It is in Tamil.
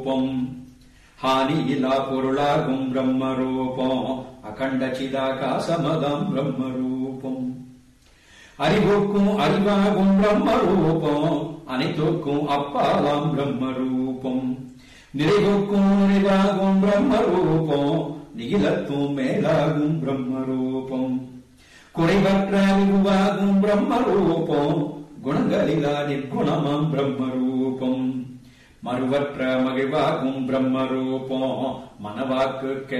ரூபம் ஹானியிலா பொருளாகும் பிரம்ம ரூபம் அகண்ட சிதாகாசமதம் பிரம்ம ரூபம் அறிவுக்கும் அறிவாகும் பிரம்ம ரூபம் அனைத்துக்கும் அப்பாலாம் பிரம்ம ரூபம் நிறைவுக்கும் நிறைவாகும் பிரம்ம ரூபம் நிகிலத்தும் மேலாகும் பிரம்ம ரூபம் குறைவற்ற அறிவாகும் பிரம்ம ரூபம் குணங்களிலா நிர்குணமாம் பிரம்ம ரூபம் மறுவற்ற மகிழ்வாகும் பிரம்ம ரூபம் மனவாக்கு